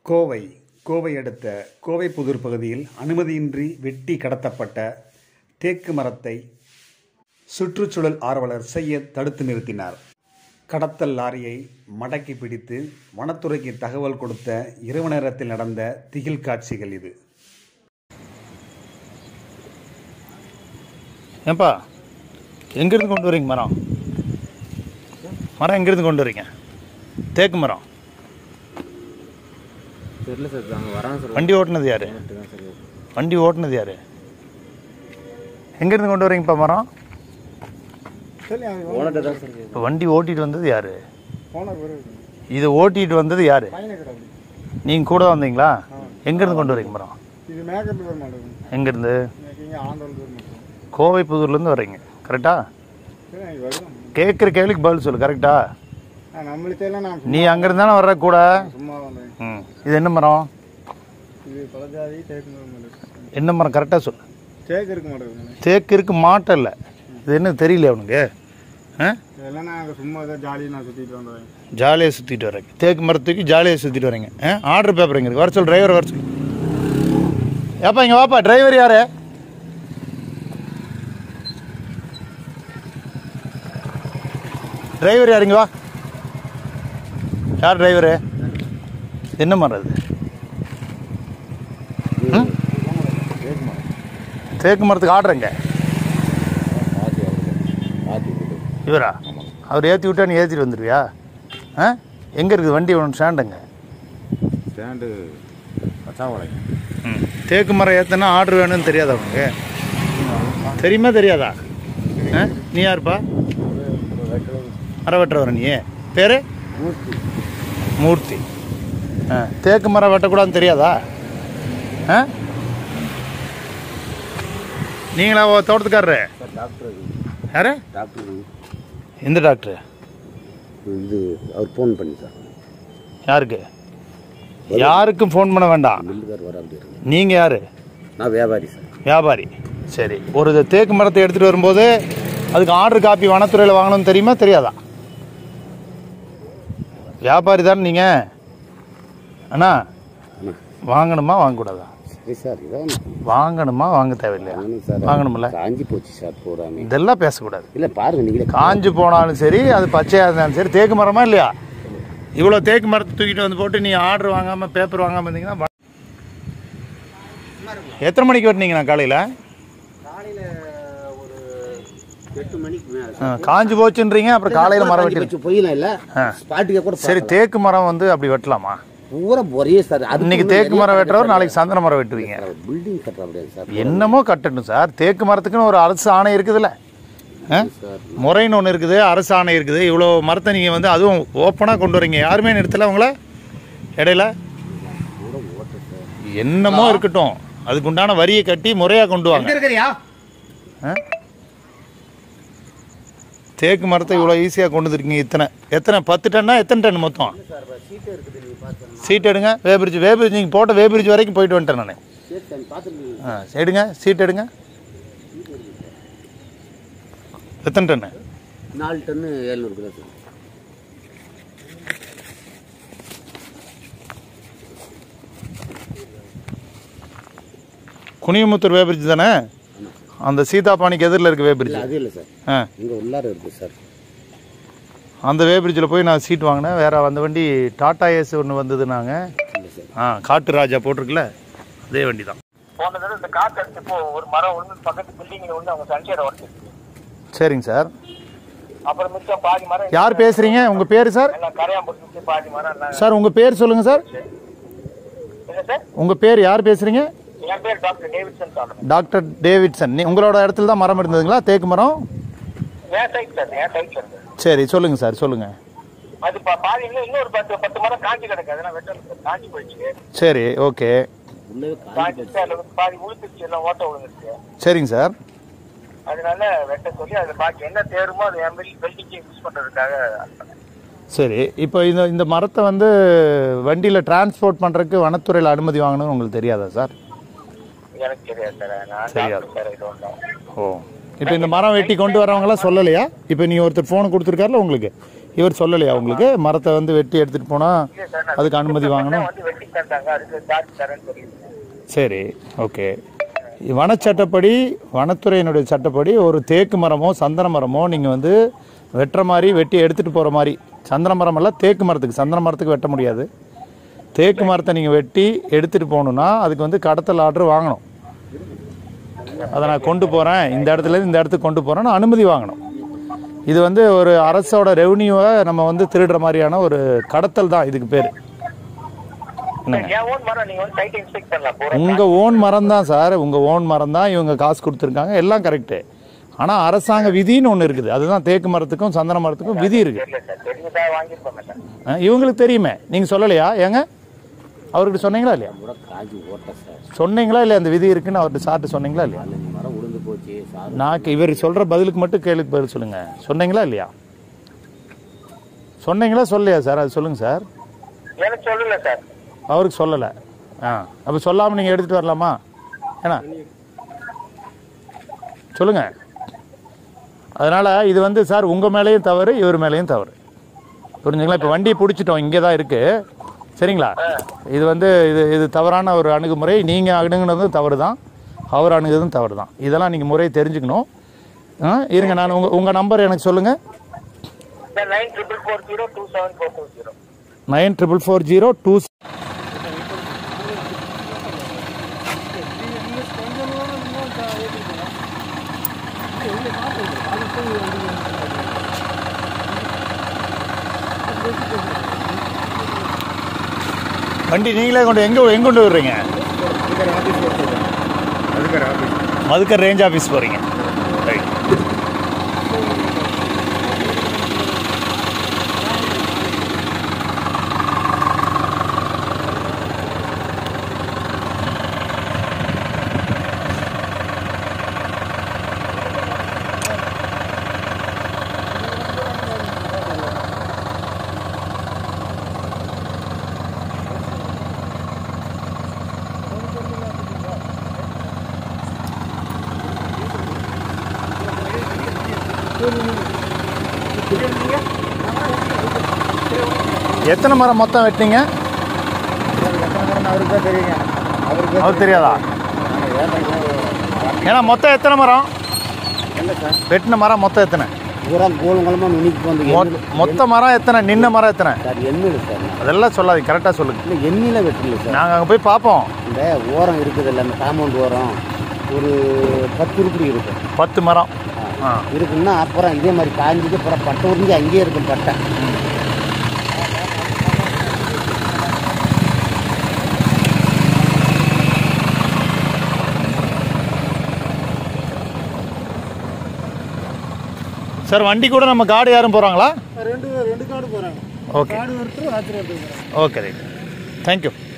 கோவை கோவை அடுத்த கோவைப்புதூர் பகுதியில் அனுமதியின்றி வெட்டி கடத்தப்பட்ட தேக்கு மரத்தை சுற்றுச்சூழல் ஆர்வலர் சையத் தடுத்து நிறுத்தினார் கடத்தல் லாரியை மடக்கி பிடித்து வனத்துறைக்கு தகவல் கொடுத்த இரவு நேரத்தில் நடந்த திகில் காட்சிகள் இது ஏன்பா எங்கேருந்து கொண்டு வரீங்க மரம் மரம் எங்கேருந்து கொண்டு வரீங்க தேக்கு மரம் தெரியல சார் நாங்கள் வரோம் சார் வண்டி ஓட்டுனது யாரு வந்துட்டு தான் சார் வண்டி ஓட்டுனது யாரு எங்கேருந்து கொண்டு வரீங்கப்பா மரம் ஓனர்கிட்ட தான் சார் இப்போ வண்டி ஓட்டிட்டு வந்தது யாரு இது ஓட்டிட்டு வந்தது யாரு நீங்கள் கூட வந்தீங்களா எங்கேருந்து கொண்டு வரீங்க மரம் இது மேக்கப் வர மாட்டேங்குது எங்கேருந்து இங்கே ஆண்டவன் வர மாட்டேங்குது கோவை புதூர்லேருந்து வர்றீங்க கரெக்டா சரி எனக்கு வரும் கேட்குற கேள்விக்கு பதில் சொல்லு கரெக்டா நான் நம்மளுக்கெல்லாம் நான் நீ அங்கேருந்து தானே வர்ற கூட சும்மா வந்தேன் ம் இது என்ன மரம் இது பழஜாதி தேக்கு மரம் மாட்டேங்குது என்ன மரம் கரெக்டாக சொல்லு தேக்கு இருக்க மாட்டேங்குது தேக்கு இருக்கு மாட்டம் இல்லை இது என்ன தெரியல அவனுக்கு ஆ இதெல்லாம் நான் அங்கே சும்மா தான் ஜாலியாக நான் சுற்றிட்டு வந்தேன் ஜாலியாக சுற்றிட்டு வரீங்க தேக்கு மரத்துக்கு ஜாலியாக சுற்றிட்டு வரீங்க ஆ ஆர்டர் பேப்பர் எங்கே இருக்கு வர சொல் டிரைவர் வர சொல் ஏப்பா இங்கே வாப்பா டிரைவர் யாரு டிரைவர் யார் இங்க வா யார் டிரைவரு என்ன மரம் அது ம்? தேக்கு மரத்துக்கு ஆர்டர் எங்க ஆத்தி ஆத்தி விட்டு இவரா அவர் ஏற்றி விட்டா நீ ஏற்றிட்டு வந்துடுவியா ஆ எங்கே இருக்குது வண்டி ஒன்று ஸ்டாண்டுங்க ஸ்டாண்டு பச்சாவளை ம் தேக்கு மரம் ஏற்றினா ஆர்டர் வேணும்னு தெரியாதா உனக்கு தெரியுமா தெரியாதா ஆ நீ யாருப்பா மரம் வெட்டுற வர நீ பேர் மூர்த்தி ஆ தேக்கு மரம் வெட்டக்கூடாதுன்னு தெரியாதா ஆ நீங்களா ஓ தோட்டத்துக்காரரு சார் டாக்டர் யாரு டாக்டர் எந்த டாக்டர் இது அவர் ஃபோன் பண்ணி சார் யாருக்கு யாருக்கும் ஃபோன் பண்ண வேண்டாம் மில்லுக்கார் வர அப்படி இருக்கு நீங்கள் யார் நான் வியாபாரி சார் வியாபாரி சரி ஒரு இது தேக்கு மரத்தை எடுத்துகிட்டு வரும்போது அதுக்கு ஆர்டர் காப்பி வனத்துறையில் வாங்கணும்னு தெரியுமா தெரியாதா வியாபாரி தானே நீங்கள் அண்ணா அண்ணா வாங்கணுமா வாங்கக்கூடாதா சரி சார் இதான் வாங்கணுமா வாங்க தேவையில்லையா வாங்கணும் சார் வாங்கணும்ல காஞ்சி போச்சு சார் பூராமே இதெல்லாம் பேசக்கூடாது இல்லை பாருங்க நீங்களே காஞ்சு போனாலும் சரி அது பச்சையாக இருந்தாலும் சரி தேக்கு மரமா இல்லையா இவ்வளோ தேக்கு மரத்தை தூக்கிட்டு வந்து போட்டு நீ ஆர்டர் வாங்காமல் பேப்பர் வாங்காமல் இருந்தீங்கன்னா வ- எத்தனை மணிக்கு வெட்டினீங்கண்ணா காலையில் காலையில் ஒரு எட்டு மணிக்கு மேலே ஆ, காஞ்சு போச்சுன்றீங்க அப்புறம் காலையில் மரம் வெட்டி வச்சு போயிடலாம் இல்லை ஆ. ஸ்பாட்டுக்கே கூட சரி தேக்கு மரம் வந்து அப்படி வெட்டலாமா பூரா ஒரே சார் அது இன்னைக்கு தேக்கு மரம் வெட்டுறவர் நாளைக்கு சந்தன மரம் வெட்டுவீங்க பில்டிங் கட்டுற அப்படியே சார் என்னமோ கட்டட்டும் சார் தேக்கு மரத்துக்குன்னு ஒரு அரசு ஆணை இருக்குதுல்ல ஆ? சார் முறைன்னு ஒன்று இருக்குது அரசு ஆணை இருக்குது இவ்வளோ மரத்தை நீங்கள் வந்து அதுவும் ஓப்பனாக கொண்டு வரீங்க யாருமே நிறுத்தல உங்களை இடையில என்னமோ இருக்கட்டும் அதுக்கு உண்டான வரியை கட்டி முறையாக கொண்டு வாங்க இருக்கிறியா ஆ? தேக்கு மரத்தை இவ்வளோ ஈஸியாக கொண்டு வந்துருக்கீங்க இத்தனை எத்தனை பத்து டன்னா எத்தனை டன் மொத்தம் சீட் எடுங்க வேபிரிட்ஜ் வேபிரிட்ஜ் நீங்கள் போட்ட வேபிரிட்ஜ் வரைக்கும் போயிட்டு வந்துட்டேன் நான் சரி சார் பார்த்துருக்கீங்க ஆ எடுங்க சீட் எடுங்க எத்தனை டன்னு நாலு டன்னு ஏழ்நூறு கிலோ சார் குனியமுத்தூர் வேபிரிட்ஜ் தானே அந்த சீதாபாணிக்கு எதிரில் இருக்க வேபிரிட்ஜ் இல்லை அது இல்லை சார் ஆ இங்கே உள்ளார இருக்குது சார் அந்த வேபிரிட்ஜில் போய் நான் சீட் வாங்கினேன் வேற அந்த வண்டி டாடா ஏஸ் ஒன்று வந்தது நாங்கள் இல்லை சார் ஆ காட்டு ராஜா போட்டிருக்குல்ல அதே வண்டி தான் போன தடவை இந்த காத்து அடிச்சு போ ஒரு மரம் ஒன்று பக்கத்து பில்டிங்ல ஒன்று அவங்க சன்ஷேட் உடச்சிருக்கு சரிங்க சார் அப்புறம் மிச்சம் பாதி மரம் யார் பேசுகிறீங்க உங்கள் பேர் சார் எல்லாம் கரையான் பிடிச்சி பாதி மரம் எல்லாம் சார் உங்கள் பேர் சொல்லுங்கள் சார் இல்லை சார் உங்கள் பேர் யார் பேசுகிறீங்க என் பேர் டாக்டர் டேவிட்சன் சொல்றேன் டாக்டர் டேவிட்சன் நீ உங்களோட இடத்துல தான் மரம் இருந்ததுங்களா தேக்கு மரம் என் சைட்ல இருக்கு என் சைட்ல இருக்கு சரி சொல்லுங்கள் சார் சொல்லுங்கள் அது பா- பாதி இன்னும் இன்னொரு பத்து பத்து மரம் காஞ்சி கிடக்கு அதெல்லாம் வெட்ட காஞ்சி போயிடுச்சு சரி ஓகே உள்ளே காஞ்சி காஞ்சிச்சு அதுல வந்து பாதி உளுத்துச்சு எல்லாம் ஓட்ட விழுந்துருச்சு சரிங்க சார் அதனால வெட்ட சொல்லி அது பாக்கி என்ன தேருமோ அது என் பில்டிங்க்கு யூஸ் பண்றதுக்காக அனுப்புனேன். சரி இப்போ இந்த இந்த மரத்தை வந்து வண்டியில் டிரான்ஸ்போர்ட் பண்ணுறதுக்கு வனத்துறையில் அனுமதி வாங்கணும்னு உங்களுக்கு தெரியாதா சார் எனக்கு தெரியாது சார் நான் தெரியாது. டாக்டர் சார் இது ஒன்றும் ஓ இப்போ இந்த மரம் வெட்டி கொண்டு வரவங்களாம் சொல்லலையா இப்போ நீ ஒருத்தர் ஃபோன் கொடுத்துருக்காருல உங்களுக்கு இவர் சொல்லலையா உங்களுக்கு மரத்தை வந்து வெட்டி எடுத்துகிட்டு போனால் இல்ல சார் நான் அதுக்கு அனுமதி வாங்கணும் வந்து வெட்டி தந்தாங்க அதுக்கு சார்ஜ் தரேன்னு சொல்லியிருக்கேன் சரி ஓகே வனச்சட்டப்படி வனத்துறையினுடைய சட்டப்படி ஒரு தேக்கு மரமோ சந்தன மரமோ நீங்கள் வந்து வெட்டுற மாதிரி வெட்டி எடுத்துகிட்டு போகிற மாதிரி சந்தன மரம் எல்லாம் தேக்கு மரத்துக்கு சந்தன மரத்துக்கு வெட்ட முடியாது தேக்கு மரத்தை நீங்கள் வெட்டி எடுத்துகிட்டு போகணுன்னா அதுக்கு வந்து கடத்தல் ஆர்டர் வாங்கணும் அதை நான் கொண்டு போகிறேன் இந்த இடத்துல இருந்து இந்த இடத்துக்கு கொண்டு போகிறேன்னு அனுமதி வாங்கணும் இது வந்து ஒரு அரசோட ரெவன்யூவை நம்ம வந்து திருடுற மாதிரியான ஒரு கடத்தல் தான் இதுக்கு பேர் என்னங்க என் ஓன் மரம் நீங்க வந்து சைட் இன்ஸ்பெக்ட் பண்ணலாம் போற உங்க ஓன் மரம் தான் சார் உங்க ஓன் மரம் தான் இவங்க காசு கொடுத்துருக்காங்க எல்லாம் கரெக்டு ஆனா அரசாங்க விதின்னு ஒன்று இருக்குது அதுதான் தேக்கு மரத்துக்கும் சந்தன மரத்துக்கும் விதி இருக்கு தெரியல சார் தெரிஞ்சதா வாங்கியிருப்போம் சார் அஹ் இவங்களுக்கு தெரியுமே நீங்க சொல்லலையா ஏங்க அவர்கிட்ட சொன்னீங்களா இல்லையா கூட காஞ்சி ஓட்ட சார் சொன்னீங்களா இல்லையா அந்த விதி இருக்குன்னு அவர்கிட்ட சார்ட்டு சொன்னீங்களா இல்லையா பதினஞ்சு மரம் உளுந்து போச்சு சார் நான் இவர் சொல்ற பதிலுக்கு மட்டும் கேளுக்கு பதில் சொல்லுங்க சொன்னீங்களா இல்லையா சொன்னீங்களா சொல்லலையா சார் அது சொல்லுங்க சார் எனக்கு சொல்லல சார் அவருக்கு சொல்லலை ஆ அப்போ சொல்லாமல் நீங்கள் எடுத்துகிட்டு வரலாமா ஏன்னா சொல்லுங்க அதனால் இது வந்து சார் உங்கள் மேலேயும் தவறு இவர் மேலேயும் தவறு புரிஞ்சுங்களா இப்போ வண்டியை பிடிச்சிட்டோம் இங்கே தான் இருக்குது சரிங்களா இது வந்து இது இது தவறான ஒரு அணுகுமுறை நீங்கள் அணுகுனதும் தவறு தான் அவர் அணுகுறதும் தவறு தான் இதெல்லாம் நீங்கள் முறையை தெரிஞ்சுக்கணும் ஆ இருங்க நான் உங்கள் உங்கள் நம்பர் எனக்கு சொல்லுங்கள் nine triple four zero two seven four two zero nine triple four zero two வண்டி நீங்களே கொண்டு எங்கே எங்கே கொண்டு வர்றீங்க அதுக்கார ஆஃபீஸ் மதுக்கர் ரேஞ்ச் ஆஃபீஸ் போகிறீங்க ரைட் எத்தனை மரம் மொத்தம் வெட்டினீங்க அவருக்கு தான் தெரியுங்க அவருக்கு அவர் தெரியாதா ஏன்னா மொத்தம் எத்தனை மரம் இல்லை சார் வெட்டின மரம் மொத்தம் எத்தனை பூரா கோலங்கலமாக நுனிக்கு வந்து மொ- மொத்த மரம் எத்தனை நின்ன மரம் எத்தனை சார் எண்ணில் சார் அதெல்லாம் சொல்லாதீங்க கரெக்டாக சொல்லுங்க இல்லை எண்ணில வெட்டல சார் நாங்கள் அங்கே போய் பார்ப்போம் இந்த ஓரம் இருக்குது இல்லை அந்த காம்பவுண்ட் ஓரம் ஒரு பத்து உருப்படி இருக்கும் பத்து மரம் ஆ இருக்குன்னா அப்புறம் இதே மாதிரி காஞ்சிக்கு அப்புறம் பட்டை உறிஞ்சி அங்கேயே இருக்கும் பட்டை சார் வண்டி கூட நம்ம காடு யாரும் போகிறாங்களா ரெண்டு ரெண்டு கார்டு போகிறாங்க ஓகே கார்டு ஒருத்தர் ஆத்திரம் ஒருத்தர் ஓகே ரைட் தேங்க்யூ